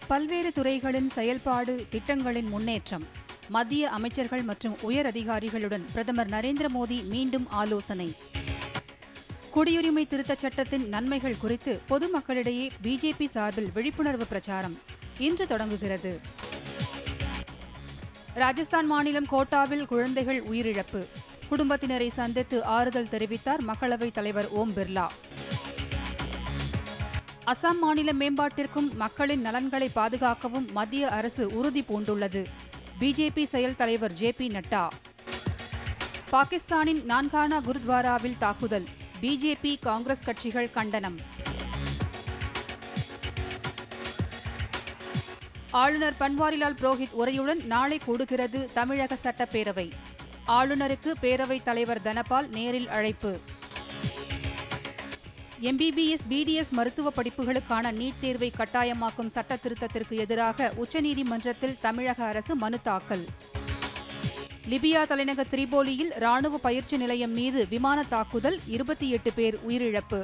பல்வேறு துறைகளின் செயல்பாடு திட்டங்களின் முன்னேற்றம் மத்திய அமைச்சர்கள் மற்றும் உயர் அதிகாரிகளுடன் பிரதமர் நரேந்திர மோடி மீண்டும் ஆலோசனை குடியுரிமை திருத்தச் சட்டத்தின் நன்மைகள் குறித்து பொதுமக்களிடையே பிஜேபி சார்பில் விழிப்புணர்வு பிரச்சாரம் இன்று தொடங்குகிறது ராஜஸ்தான் மாநிலம் கோட்டாவில் குழந்தைகள் உயிரிழப்பு குடும்பத்தினரை சந்தித்து ஆறுதல் தெரிவித்தார் மக்களவைத் தலைவர் ஓம் பிர்லா அசாம் மாநில மேம்பாட்டிற்கும் மக்களின் நலன்களை பாதுகாக்கவும் மத்திய அரசு உறுதி பூண்டுள்ளது பிஜேபி செயல் தலைவர் ஜே பி நட்டா பாகிஸ்தானின் நான்கானா குருத்வாராவில் தாக்குதல் பிஜேபி காங்கிரஸ் கட்சிகள் கண்டனம் ஆளுநர் பன்வாரிலால் புரோஹித் உரையுடன் நாளை கூடுகிறது தமிழக சட்டப்பேரவை ஆளுநருக்கு பேரவைத் தலைவர் தனபால் நேரில் அழைப்பு எம்பிபிஎஸ் பிடிஎஸ் மருத்துவ படிப்புகளுக்கான நீட் தேர்வை கட்டாயமாக்கும் சட்ட திருத்தத்திற்கு எதிராக உச்சநீதிமன்றத்தில் தமிழக அரசு மனு தாக்கல் லிபியா தலைநகர் திரிபோலியில் ராணுவ பயிற்சி நிலையம் மீது விமான தாக்குதல் இருபத்தி எட்டு பேர் உயிரிழப்பு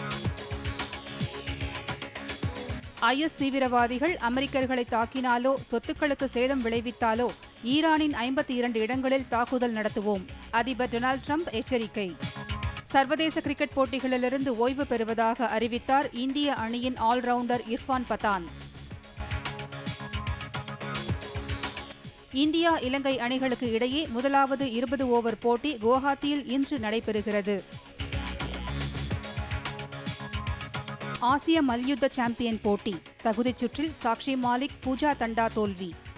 ஐஎஸ் தீவிரவாதிகள் அமெரிக்கர்களை தாக்கினாலோ சொத்துக்களுக்கு சேதம் விளைவித்தாலோ ஈரானின் ஐம்பத்தி இரண்டு இடங்களில் தாக்குதல் நடத்துவோம் அதிபர் டொனால்டு ட்ரம்ப் எச்சரிக்கை சர்வதேச கிரிக்கெட் போட்டிகளிலிருந்து ஓய்வு பெறுவதாக அறிவித்தார் இந்திய அணியின் ஆல்ரவுண்டர் இர்ஃபான் பதான் இந்தியா இலங்கை அணிகளுக்கு இடையே முதலாவது இருபது ஓவர் போட்டி குவஹாத்தியில் இன்று நடைபெறுகிறது ஆசிய மல்யுத்த சாம்பியன் போட்டி தகுதிச் சுற்றில் சாக்ஷி மாலிக் பூஜா தண்டா தோல்வி